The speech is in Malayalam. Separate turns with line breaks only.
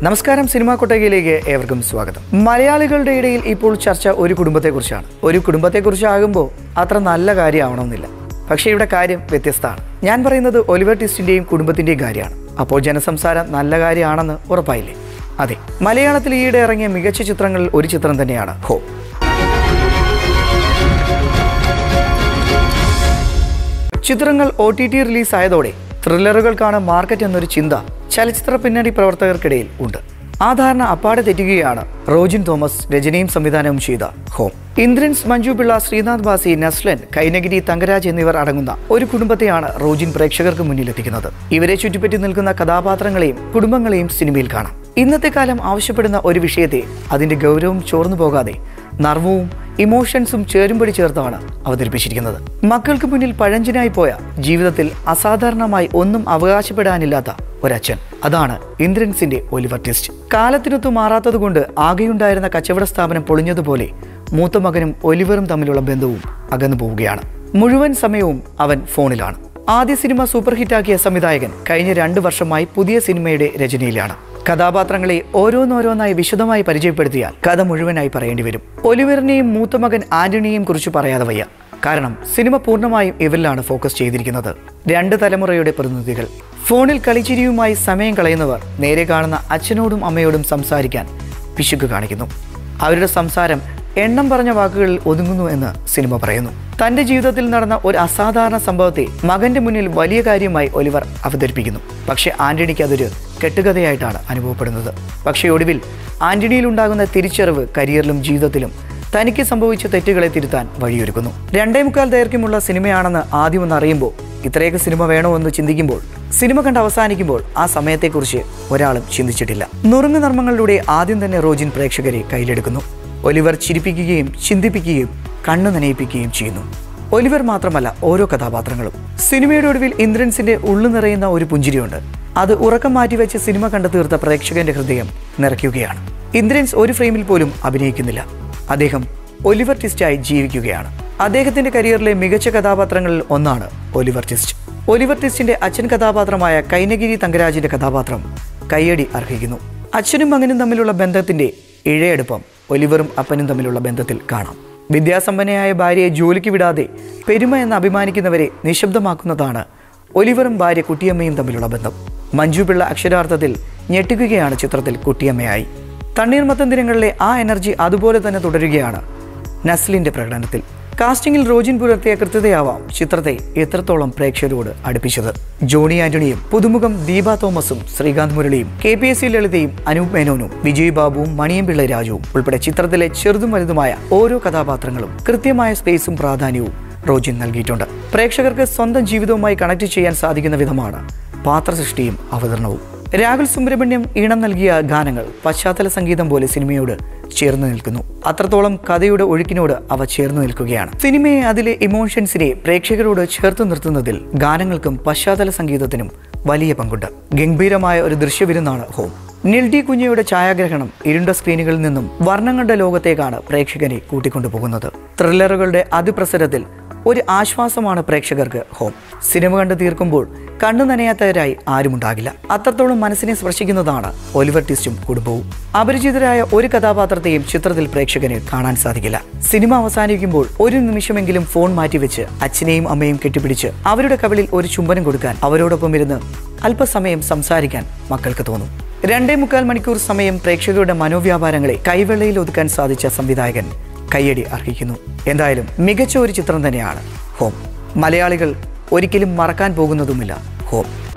നമസ്കാരം സിനിമാ കൊട്ടകയിലേക്ക് ഏവർക്കും സ്വാഗതം മലയാളികളുടെ ഇടയിൽ ഇപ്പോൾ ചർച്ച ഒരു കുടുംബത്തെക്കുറിച്ചാണ് ഒരു കുടുംബത്തെക്കുറിച്ചാകുമ്പോൾ അത്ര നല്ല കാര്യമാവണമെന്നില്ല പക്ഷേ ഇവിടെ കാര്യം വ്യത്യസ്തമാണ് ഞാൻ പറയുന്നത് ഒലിവർ ടിസ്റ്റിന്റെയും കുടുംബത്തിന്റെയും കാര്യമാണ് അപ്പോൾ ജനസംസാരം നല്ല കാര്യമാണെന്ന് ഉറപ്പായില്ലേ അതെ മലയാളത്തിൽ ഈയിടെ ഇറങ്ങിയ മികച്ച ചിത്രങ്ങളിൽ ഒരു ചിത്രം തന്നെയാണ് ഹോ ചിത്രങ്ങൾ ഒ ടി ടി റിലീസ് ആയതോടെ ത്രില്ലറുകൾക്കാണ് മാർക്കറ്റ് എന്നൊരു ചിന്ത ചലച്ചിത്ര പിന്നണി പ്രവർത്തകർക്കിടയിൽ ഉണ്ട് ആ ധാരണ അപ്പാടെ തെറ്റുകയാണ് റോജിൻ തോമസ് രചനയും സംവിധാനവും ചെയ്ത ഹോം ഇന്ദ്രൻസ് മഞ്ജു പിള്ള ശ്രീനാഥ് ബാസി നസ്ലൻ കൈനഗിരി തങ്കരാജ് എന്നിവർ അടങ്ങുന്ന ഒരു കുടുംബത്തെയാണ് റോജിൻ പ്രേക്ഷകർക്ക് മുന്നിലെത്തിക്കുന്നത് ഇവരെ ചുറ്റിപ്പറ്റി നിൽക്കുന്ന കഥാപാത്രങ്ങളെയും കുടുംബങ്ങളെയും സിനിമയിൽ കാണാം ഇന്നത്തെ കാലം ആവശ്യപ്പെടുന്ന ഒരു വിഷയത്തെ അതിന്റെ ഗൗരവം ചോർന്നു പോകാതെ നർവവും ഇമോഷൻസും ചേരുംപടി ചേർത്താണ് അവതരിപ്പിച്ചിരിക്കുന്നത് മക്കൾക്ക് മുന്നിൽ പഴഞ്ചനായി പോയ ജീവിതത്തിൽ അസാധാരണമായി ഒന്നും അവകാശപ്പെടാനില്ലാത്ത ഒരച്ഛൻ അതാണ് ഇന്ദ്രൻസിന്റെ ഒലിവർ ടെസ്റ്റ് കാലത്തിനൊത്തു മാറാത്തതുകൊണ്ട് ആകെയുണ്ടായിരുന്ന കച്ചവട സ്ഥാപനം പൊളിഞ്ഞതുപോലെ മൂത്ത മകനും ഒലിവറും തമ്മിലുള്ള ബന്ധവും അകന്നു പോവുകയാണ് മുഴുവൻ സമയവും അവൻ ഫോണിലാണ് ആദ്യ സിനിമ സൂപ്പർ ഹിറ്റാക്കിയ സംവിധായകൻ കഴിഞ്ഞ രണ്ടു വർഷമായി പുതിയ സിനിമയുടെ രചനയിലാണ് കഥാപാത്രങ്ങളെ ഓരോന്നോരോന്നായി വിശദമായി പരിചയപ്പെടുത്തിയാൽ കഥ മുഴുവനായി പറയേണ്ടി വരും ഒലിവറിനെയും മൂത്ത മകൻ ആന്റണിയെയും കുറിച്ച് പറയാതെ വയ്യ കാരണം സിനിമ പൂർണ്ണമായും ഇവരിലാണ് ഫോക്കസ് ചെയ്തിരിക്കുന്നത് രണ്ട് തലമുറയുടെ പ്രതിനിധികൾ ഫോണിൽ കളിച്ചിരിയുമായി സമയം കളയുന്നവർ നേരെ കാണുന്ന അച്ഛനോടും അമ്മയോടും സംസാരിക്കാൻ പിശുക്ക് കാണിക്കുന്നു അവരുടെ സംസാരം എണ്ണം പറഞ്ഞ വാക്കുകളിൽ ഒതുങ്ങുന്നു എന്ന് സിനിമ പറയുന്നു തന്റെ ജീവിതത്തിൽ നടന്ന ഒരു അസാധാരണ സംഭവത്തെ മകന്റെ മുന്നിൽ വലിയ കാര്യമായി ഒലിവർ അവതരിപ്പിക്കുന്നു പക്ഷേ ആന്റണിക്ക് അതൊരു കെട്ടുകഥയായിട്ടാണ് അനുഭവപ്പെടുന്നത് പക്ഷേ ഒടുവിൽ ആന്റണിയിൽ ഉണ്ടാകുന്ന തിരിച്ചറിവ് കരിയറിലും ജീവിതത്തിലും തനിക്ക് സംഭവിച്ച തെറ്റുകളെ തിരുത്താൻ വഴിയൊരുക്കുന്നു രണ്ടേ മുക്കാൽ ദൈർഘ്യമുള്ള സിനിമയാണെന്ന് ആദ്യം ഒന്ന് അറിയുമ്പോൾ ഇത്രയൊക്കെ സിനിമ വേണോ എന്ന് ചിന്തിക്കുമ്പോൾ സിനിമ കണ്ട് അവസാനിക്കുമ്പോൾ ആ സമയത്തെക്കുറിച്ച് ഒരാളും ചിന്തിച്ചിട്ടില്ല നുറുങ്ങു നർമ്മങ്ങളിലൂടെ ആദ്യം തന്നെ റോജിൻ പ്രേക്ഷകരെ കയ്യിലെടുക്കുന്നു ഒലിവർ ചിരിപ്പിക്കുകയും ചിന്തിപ്പിക്കുകയും കണ്ണു നനയിപ്പിക്കുകയും ചെയ്യുന്നു ഒലിവർ മാത്രമല്ല ഓരോ കഥാപാത്രങ്ങളും സിനിമയുടെ ഒടുവിൽ ഇന്ദ്രൻസിന്റെ ഉള്ളു നിറയുന്ന ഒരു പുഞ്ചിരിയുണ്ട് അത് ഉറക്കം മാറ്റിവെച്ച് സിനിമ കണ്ടു തീർത്ത പ്രേക്ഷകന്റെ ഹൃദയം നിറയ്ക്കുകയാണ് ഇന്ദ്രൻസ് ഒരു ഫ്രെയിമിൽ പോലും അഭിനയിക്കുന്നില്ല അദ്ദേഹം ഒലിവർ ടിസ്റ്റായി ജീവിക്കുകയാണ് അദ്ദേഹത്തിന്റെ കരിയറിലെ മികച്ച കഥാപാത്രങ്ങളിൽ ഒന്നാണ് ഒലിവർ ടിസ്റ്റ് ഒലിവർ ടിസ്റ്റിന്റെ അച്ഛൻ കഥാപാത്രമായ കൈനഗിരി തങ്കരാജിന്റെ കഥാപാത്രം കയ്യടി അർഹിക്കുന്നു അച്ഛനും മകനും തമ്മിലുള്ള ബന്ധത്തിന്റെ ഇഴയെടുപ്പം ഒലിവറും അപ്പനും തമ്മിലുള്ള ബന്ധത്തിൽ കാണാം വിദ്യാസമ്പന്നയായ ഭാര്യയെ ജോലിക്ക് വിടാതെ പെരുമ എന്ന് അഭിമാനിക്കുന്നവരെ നിശബ്ദമാക്കുന്നതാണ് ഒലിവറും ഭാര്യ കുട്ടിയമ്മയും തമ്മിലുള്ള ബന്ധം മഞ്ജു പിള്ള അക്ഷരാർത്ഥത്തിൽ ഞെട്ടിക്കുകയാണ് ചിത്രത്തിൽ കുട്ടിയമ്മയായി തണ്ണീർമത്തൻ ദിനങ്ങളിലെ ആ എനർജി അതുപോലെ തന്നെ തുടരുകയാണ് നസ്ലിന്റെ പ്രകടനത്തിൽ കാസ്റ്റിംഗിൽ റോജിൻ പുലർത്തിയ കൃത്യതയാവാം ചിത്രത്തെ എത്രത്തോളം പ്രേക്ഷകരോട് അടുപ്പിച്ചത് ജോണി ആന്റണിയും പുതുമുഖം ദീപ തോമസും ശ്രീകാന്ത് മുരളിയും കെ പി എസ് സി ലളിതയും അനൂപ് മേനോനും വിജയ് ബാബുവും മണിയമ്പിള്ള രാജുവും ഉൾപ്പെടെ ചിത്രത്തിലെ ചെറുതും വലുതുമായ ഓരോ കഥാപാത്രങ്ങളും കൃത്യമായ സ്പേസും പ്രാധാന്യവും റോജിൻ നൽകിയിട്ടുണ്ട് പ്രേക്ഷകർക്ക് സ്വന്തം ജീവിതവുമായി കണക്ട് ചെയ്യാൻ സാധിക്കുന്ന വിധമാണ് പാത്രസൃഷ്ടിയും അവതരണവും രാഹുൽ സുബ്രഹ്മണ്യം ഈണം നൽകിയ ഗാനങ്ങൾ പശ്ചാത്തല സംഗീതം പോലെ സിനിമയോട് ചേർന്ന് നിൽക്കുന്നു അത്രത്തോളം കഥയുടെ ഒഴുക്കിനോട് അവ ചേർന്ന് നിൽക്കുകയാണ് സിനിമയെ അതിലെ ഇമോഷൻസിനെ പ്രേക്ഷകരോട് ചേർത്ത് നിർത്തുന്നതിൽ ഗാനങ്ങൾക്കും പശ്ചാത്തല സംഗീതത്തിനും വലിയ പങ്കുണ്ട് ഗംഭീരമായ ഒരു ദൃശ്യവിരുന്നാണ് ഹോം നിൽഡി കുഞ്ഞയുടെ ഛായാഗ്രഹണം ഇരുണ്ട സ്ക്രീനുകളിൽ നിന്നും വർണ്ണങ്ങളുടെ ലോകത്തേക്കാണ് പ്രേക്ഷകനെ കൂട്ടിക്കൊണ്ടുപോകുന്നത് ത്രില്ലറുകളുടെ അതിപ്രസരത്തിൽ ഒരു ആശ്വാസമാണ് പ്രേക്ഷകർക്ക് ഹോം സിനിമ കണ്ടു തീർക്കുമ്പോൾ കണ്ണു നനയാത്തവരായി ആരുമുണ്ടാകില്ല അത്രത്തോളം മനസ്സിനെ സ്പർശിക്കുന്നതാണ് ഒലിവർ ടിസ്റ്റും കുടുംബവും അപരിചിതരായ ഒരു കഥാപാത്രത്തെയും ചിത്രത്തിൽ പ്രേക്ഷകന് കാണാൻ സാധിക്കില്ല സിനിമ അവസാനിക്കുമ്പോൾ ഒരു നിമിഷമെങ്കിലും ഫോൺ മാറ്റിവെച്ച് അച്ഛനെയും അമ്മയും കെട്ടിപ്പിടിച്ച് അവരുടെ കവിളിൽ ഒരു ചുംബനം കൊടുക്കാൻ അവരോടൊപ്പം ഇരുന്ന് അല്പസമയം സംസാരിക്കാൻ മക്കൾക്ക് തോന്നും രണ്ടേ മുക്കാൽ മണിക്കൂർ സമയം പ്രേക്ഷകരുടെ മനോവ്യാപാരങ്ങളെ കൈവെള്ളയിൽ ഒതുക്കാൻ സാധിച്ച സംവിധായകൻ കയ്യടി അർഹിക്കുന്നു എന്തായാലും മികച്ച ഒരു ചിത്രം തന്നെയാണ് ഹോം മലയാളികൾ ഒരിക്കലും മറക്കാൻ പോകുന്നതുമില്ല ഹോം